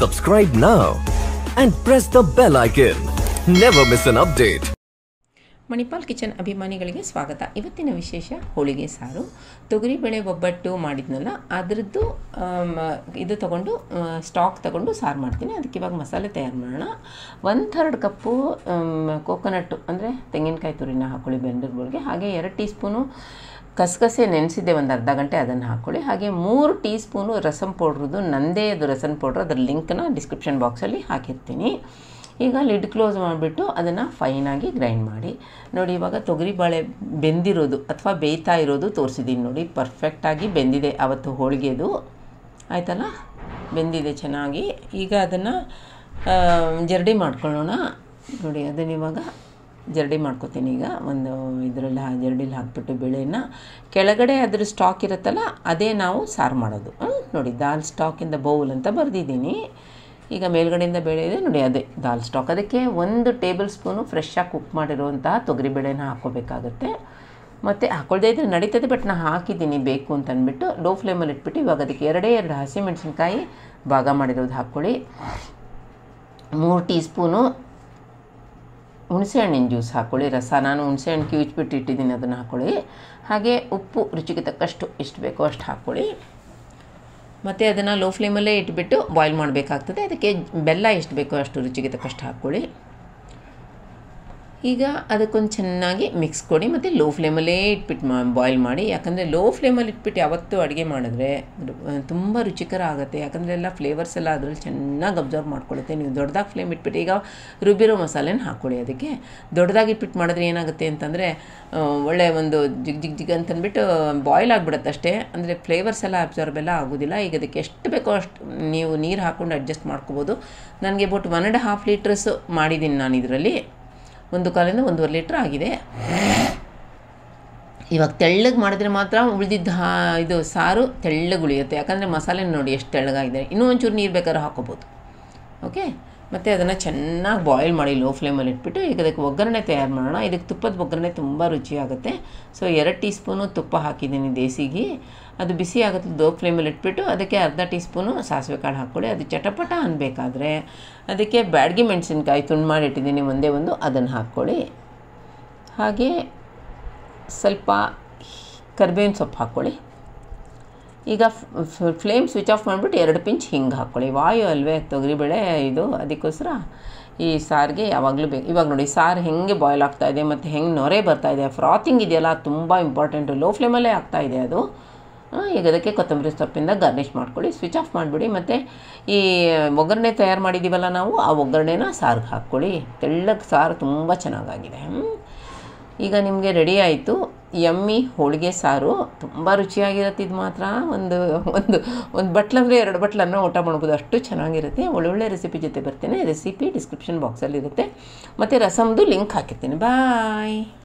Subscribe now and press the bell icon. Never miss an update. Manipal kitchen ಅಭಿಮಾನಿಗಳಿಗೆ ಸ್ವಾಗತ ಇವತ್ತಿನ ವಿಶೇಷ ಹೋಳಿಗೆ ಸಾರು ತೊಗರಿಬೇಳೆ ಒಬ್ಬಟ್ಟು ಮಾಡಿದ್ನಲ್ಲ ಅದರದ್ದು ಆಮ್, ಇದು ತಗೊಂಡು ಸ್ಟಾಕ್ ತಗೊಂಡು ಸಾರು ಮಾಡ್ತೀನಿ ಅದಕ್ಕೆ ಇವಾಗ ಮಸಾಲೆ ತಯಾರು ಮಾಡೋಣ ಒನ್ ಥರ್ಡ್ ಕಪ್ಪು ಕೋಕೋನಟ್ಟು ಅಂದರೆ ತೆಂಗಿನಕಾಯಿ ತುರಿನ ಹಾಕ್ಕೊಳ್ಳಿ ಬೆಂದರ್ಗಳಿಗೆ ಹಾಗೆ ಎರಡು ಟೀ ಸ್ಪೂನು ಕಸಗಸೆ ನೆನೆಸಿದ್ದೆ ಒಂದು ಅರ್ಧ ಗಂಟೆ ಅದನ್ನು ಹಾಕ್ಕೊಳ್ಳಿ ಹಾಗೆ ಮೂರು ಟೀ ಸ್ಪೂನು ರಸಮ್ ಪೌಡ್ರದ್ದು ನಂದೇ ಅದು ರಸಮ್ ಪೌಡ್ರ್ ಅದರ ಲಿಂಕ್ನ ಡಿಸ್ಕ್ರಿಪ್ಷನ್ ಬಾಕ್ಸಲ್ಲಿ ಹಾಕಿರ್ತೀನಿ ಈಗ ಲಿಡ್ ಕ್ಲೋಸ್ ಮಾಡಿಬಿಟ್ಟು ಅದನ್ನು ಫೈನಾಗಿ ಗ್ರೈಂಡ್ ಮಾಡಿ ನೋಡಿ ಇವಾಗ ತೊಗರಿ ಬಾಳೆ ಬೆಂದಿರೋದು ಅಥವಾ ಬೇಯ್ತಾ ಇರೋದು ತೋರಿಸಿದ್ದೀನಿ ನೋಡಿ ಪರ್ಫೆಕ್ಟಾಗಿ ಬೆಂದಿದೆ ಅವತ್ತು ಹೋಳಿಗೆದು ಆಯ್ತಲ್ಲ ಬೆಂದಿದೆ ಚೆನ್ನಾಗಿ ಈಗ ಅದನ್ನು ಜರಡಿ ಮಾಡ್ಕೊಳ್ಳೋಣ ನೋಡಿ ಅದನ್ನ ಇವಾಗ ಜರಡಿ ಮಾಡ್ಕೊತೀನಿ ಈಗ ಒಂದು ಇದರಲ್ಲಿ ಹಾ ಜರಡಿಲಿ ಹಾಕ್ಬಿಟ್ಟು ಬೇಳೆನ ಕೆಳಗಡೆ ಅದ್ರ ಸ್ಟಾಕ್ ಇರುತ್ತಲ್ಲ ಅದೇ ನಾವು ಸಾರು ಮಾಡೋದು ಹ್ಮ್? ನೋಡಿ ದಾಲ್ ಸ್ಟಾಕಿಂದ ಬೌಲ್ ಅಂತ ಬರೆದಿದ್ದೀನಿ ಈಗ ಮೇಲ್ಗಡೆಯಿಂದ ಬೇಳೆ ಇದೆ ನೋಡಿ ಅದೇ ದಾಲ್ ಸ್ಟಾಕ್ ಅದಕ್ಕೆ ಒಂದು ಟೇಬಲ್ ಸ್ಪೂನು ಫ್ರೆಶ್ಶಾಗಿ ಕುಕ್ ಮಾಡಿರುವಂತಹ ತೊಗರಿಬೇಳೆನ ಹಾಕ್ಕೋಬೇಕಾಗುತ್ತೆ ಮತ್ತು ಹಾಕ್ಕೊಳ್ದೇ ಇದ್ರೆ ನಡೀತದೆ ಬಟ್ ನಾನು ಹಾಕಿದ್ದೀನಿ ಬೇಕು ಅಂತ ಅಂದ್ಬಿಟ್ಟು ಲೋ ಫ್ಲೇಮಲ್ಲಿ ಇಟ್ಬಿಟ್ಟು ಇವಾಗ ಅದಕ್ಕೆ ಎರಡೇ ಎರಡು ಹಸಿಮೆಣಸಿನ್ಕಾಯಿ ಭಾಗ ಮಾಡಿರೋದು ಹಾಕ್ಕೊಳ್ಳಿ ಮೂರು ಟೀ ಸ್ಪೂನು ಹುಣಸೆಹಣ್ಣಿನ ಜ್ಯೂಸ್ ಹಾಕ್ಕೊಳ್ಳಿ ರಸ ನಾನು ಹುಣಸೆಹಣ್ಣು ಕಿವುಚ್ಬಿಟ್ಟು ಇಟ್ಟಿದ್ದೀನಿ ಅದನ್ನು ಹಾಕ್ಕೊಳ್ಳಿ ಹಾಗೆ ಉಪ್ಪು ರುಚಿಗೆ ತಕ್ಕಷ್ಟು ಎಷ್ಟು ಬೇಕೋ ಅಷ್ಟು ಹಾಕ್ಕೊಳ್ಳಿ ಮತ್ತು ಅದನ್ನು ಲೋ ಫ್ಲೇಮಲ್ಲೇ ಇಟ್ಬಿಟ್ಟು ಬಾಯ್ಲ್ ಮಾಡಬೇಕಾಗ್ತದೆ ಅದಕ್ಕೆ ಬೆಲ್ಲ ಎಷ್ಟು ಬೇಕೋ ಅಷ್ಟು ರುಚಿಗೆ ತಕ್ಕಷ್ಟು ಹಾಕ್ಕೊಳ್ಳಿ ಈಗ ಅದಕ್ಕೊಂದು ಚೆನ್ನಾಗಿ ಮಿಕ್ಸ್ ಕೊಡಿ ಮತ್ತು ಲೋ ಫ್ಲೇಮಲ್ಲೇ ಇಟ್ಬಿಟ್ಟು ಮಾ ಬಾಯ್ಲ್ ಮಾಡಿ ಯಾಕಂದರೆ ಲೋ ಫ್ಲೇಮಲ್ಲಿ ಇಟ್ಬಿಟ್ಟು ಯಾವತ್ತೂ ಅಡುಗೆ ಮಾಡಿದ್ರೆ ತುಂಬ ರುಚಿಕರ ಆಗುತ್ತೆ ಯಾಕಂದರೆ ಎಲ್ಲ ಫ್ಲೇವರ್ಸ್ ಎಲ್ಲ ಅದರಲ್ಲಿ ಚೆನ್ನಾಗಿ ಅಬ್ಸರ್ವ್ ಮಾಡ್ಕೊಳ್ಳುತ್ತೆ ನೀವು ದೊಡ್ಡದಾಗಿ ಫ್ಲೇಮ್ ಇಟ್ಬಿಟ್ಟು ಈಗ ರುಬ್ಬಿರೋ ಮಸಾಲೆನ ಹಾಕ್ಕೊಳ್ಳಿ ಅದಕ್ಕೆ ದೊಡ್ಡದಾಗಿ ಇಟ್ಬಿಟ್ಟು ಮಾಡಿದ್ರೆ ಏನಾಗುತ್ತೆ ಅಂತಂದರೆ ಒಳ್ಳೆ ಒಂದು ಜಿಗ್ ಜಿಗ್ ಜಿಗ್ ಅಂತಂದ್ಬಿಟ್ಟು ಬಾಯ್ಲ್ ಆಗಿಬಿಡುತ್ತೆ ಅಷ್ಟೇ ಅಂದರೆ ಫ್ಲೇವರ್ಸ್ ಎಲ್ಲ ಅಬ್ಸರ್ವ್ ಎಲ್ಲ ಆಗೋದಿಲ್ಲ ಈಗ ಅದಕ್ಕೆ ಎಷ್ಟು ಬೇಕೋ ಅಷ್ಟು ನೀವು ನೀರು ಹಾಕ್ಕೊಂಡು ಅಡ್ಜಸ್ಟ್ ಮಾಡ್ಕೋಬೋದು ನನಗೆ ಬೋಟ್ ಒನ್ ಆ್ಯಂಡ್ ಹಾಫ್ ಲೀಟ್ರಸ್ ಮಾಡಿದ್ದೀನಿ ನಾನು ಇದರಲ್ಲಿ ಒಂದು ಕಾಲಿಂದ ಒಂದೂವರೆ ಲೀಟ್ರ್ ಆಗಿದೆ ಇವಾಗ ತೆಳ್ಳಗೆ ಮಾಡಿದ್ರೆ ಮಾತ್ರ ಉಳಿದಿದ್ದ ಹಾ ಇದು ಸಾರು ತೆಳ್ಳಗೆ ಉಳಿಯುತ್ತೆ ಯಾಕಂದರೆ ಮಸಾಲೆ ನೋಡಿ ಎಷ್ಟು ತೆಳ್ಳಗಾಗಿದೆ ಇನ್ನೂ ಒಂಚೂರು ನೀರು ಬೇಕಾದ್ರೆ ಹಾಕೋಬೋದು ಓಕೆ ಮತ್ತು ಅದನ್ನು ಚೆನ್ನಾಗಿ ಬಾಯ್ಲ್ ಮಾಡಿ ಲೋ ಫ್ಲೇಮಲ್ಲಿ ಇಟ್ಬಿಟ್ಟು ಈಗ ಅದಕ್ಕೆ ಒಗ್ಗರಣೆ ತಯಾರು ಮಾಡೋಣ ಇದಕ್ಕೆ ತುಪ್ಪದ ಒಗ್ಗರಣೆ ತುಂಬ ರುಚಿಯಾಗುತ್ತೆ ಸೊ ಎರಡು ಟೀ ಸ್ಪೂನು ತುಪ್ಪ ಹಾಕಿದ್ದೀನಿ ದೇಸಿಗೆ ಅದು ಬಿಸಿ ಆಗುತ್ತೆ ಲೋ ಫ್ಲೇಮಲ್ಲಿ ಇಟ್ಬಿಟ್ಟು ಅದಕ್ಕೆ ಅರ್ಧ ಟೀ ಸ್ಪೂನು ಸಾಸಿವೆ ಕಾಳು ಹಾಕ್ಕೊಳ್ಳಿ ಅದು ಚಟಪಟ ಅನ್ಬೇಕಾದ್ರೆ ಅದಕ್ಕೆ ಬ್ಯಾಡ್ಗೆ ಮೆಣಸಿನ್ಕಾಯಿ ತುಂಡು ಮಾಡಿ ಇಟ್ಟಿದ್ದೀನಿ ಒಂದೇ ಒಂದು ಅದನ್ನು ಹಾಕ್ಕೊಳ್ಳಿ ಹಾಗೆ ಸ್ವಲ್ಪ ಕರಿಬೇವಿನ ಸೊಪ್ಪು ಹಾಕ್ಕೊಳ್ಳಿ ಈಗ ಫ್ಲೇಮ್ ಸ್ವಿಚ್ ಆಫ್ ಮಾಡಿಬಿಟ್ಟು ಎರಡು ಪಿಂಚ್ ಹಿಂಗೆ ಹಾಕ್ಕೊಳ್ಳಿ ವಾಯು ಅಲ್ವೇ ತೊಗರಿಬೇಳೆ ಇದು ಅದಕ್ಕೋಸ್ಕರ ಈ ಸಾರಿಗೆ ಯಾವಾಗಲೂ ಬೇಕು ಇವಾಗ ನೋಡಿ ಸಾರು ಹೆಂಗೆ ಬಾಯ್ಲ್ ಆಗ್ತಾ ಇದೆ ಮತ್ತು ಹೆಂಗೆ ನೊರೆ ಬರ್ತಾ ಇದೆ ಫ್ರಾತಿಂಗ್ ಇದೆಯಲ್ಲ ತುಂಬ ಇಂಪಾರ್ಟೆಂಟು ಲೋ ಫ್ಲೇಮಲ್ಲೇ ಆಗ್ತಾ ಇದೆ ಅದು ಆ, ಈಗ ಅದಕ್ಕೆ ಕೊತ್ತಂಬರಿ ಸೊಪ್ಪಿಂದ ಗಾರ್ನಿಷ್ ಮಾಡ್ಕೊಳ್ಳಿ ಸ್ವಿಚ್ ಆಫ್ ಮಾಡಿಬಿಡಿ ಮತ್ತು ಈ ಒಗ್ಗರಣೆ ತಯಾರು ಮಾಡಿದ್ದೀವಲ್ಲ ನಾವು ಆ ಒಗ್ಗರಣೆನ ಸಾರಿಗೆ ಹಾಕ್ಕೊಳ್ಳಿ ತೆಳ್ಳಗೆ ಸಾರು ತುಂಬ ಚೆನ್ನಾಗಾಗಿದೆ ಹ್ಮ್. ಈಗ ನಿಮಗೆ ರೆಡಿ ಆಯಿತು ಯಮ್ಮಿ ಹೋಳಿಗೆ ಸಾರು ತುಂಬ ರುಚಿಯಾಗಿರುತ್ತೆ ಇದು ಮಾತ್ರ ಒಂದು ಒಂದು ಒಂದು ಬಟ್ಲಂದರೆ ಎರಡು ಬಟ್ಲನ್ನು ಊಟ ಮಾಡ್ಬೋದು ಅಷ್ಟು ಚೆನ್ನಾಗಿರುತ್ತೆ ಒಳ್ಳೊಳ್ಳೆ ರೆಸಿಪಿ ಜೊತೆ ಬರ್ತೇನೆ ರೆಸಿಪಿ ಡಿಸ್ಕ್ರಿಪ್ಷನ್ ಬಾಕ್ಸಲ್ಲಿ ಇರುತ್ತೆ ಮತ್ತು ರಸಮ್ದು ಲಿಂಕ್ ಹಾಕಿರ್ತೀನಿ ಬಾಯ್